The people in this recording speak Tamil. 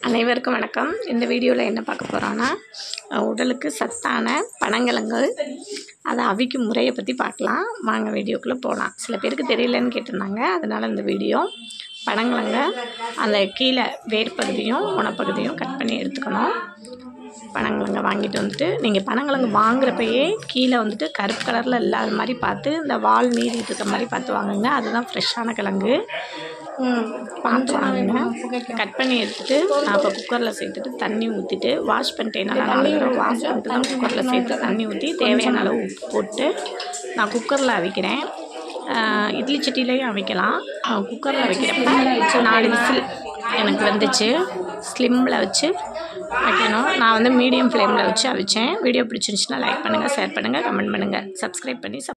அனைவருக்கும் வணக்கம் இந்த வீடியோவில் என்ன பார்க்க போகிறோன்னா உடலுக்கு சத்தான பனங்கிழங்கு அதை அவிக்கும் முறையை பற்றி பார்க்கலாம் வாங்க வீடியோக்குள்ளே போகலாம் சில பேருக்கு தெரியலன்னு கேட்டிருந்தாங்க அதனால் இந்த வீடியோ பனங்கிழங்க அந்த கீழே வேர் பகுதியும் உணப்பகுதியும் கட் பண்ணி எடுத்துக்கணும் பனங்கிழங்க வாங்கிட்டு வந்துட்டு நீங்கள் பனங்கிழங்கு வாங்குறப்பயே கீழே வந்துட்டு கருப்பு கலரில் இல்லாத மாதிரி பார்த்து இந்த வால் நீடிட்டு இருக்க மாதிரி பார்த்து வாங்குங்க அதுதான் ஃப்ரெஷ்ஷான கிழங்கு பார்த்து வாங்குங்க கட் பண்ணி எடுத்துட்டு நான் இப்போ குக்கரில் சேர்த்துட்டு தண்ணி ஊற்றிட்டு வாஷ் பண்ணிட்டேன் நல்லா நாலு தடவை வாஷ் பண்ணிட்டு தான் குக்கரில் சேர்த்து தண்ணி ஊற்றி தேவையான அளவு உப்பு போட்டு நான் குக்கரில் அவிக்கிறேன் ஆஹ் இட்லி சட்டிலையும் அவிக்கலாம் குக்கரில் வைக்கிறப்ப நாலு விசில் எனக்கு வந்துச்சு ஸ்லிம்மில் வச்சு வைக்கணும் நான் வந்து மீடியம் ஃப்ளேமில் வச்சு அவிச்சேன் வீடியோ பிடிச்சிருந்துச்சுன்னா லைக் பண்ணுங்கள் ஷேர் பண்ணுங்கள் கமெண்ட் பண்ணுங்கள் சப்ஸ்கிரைப் பண்ணி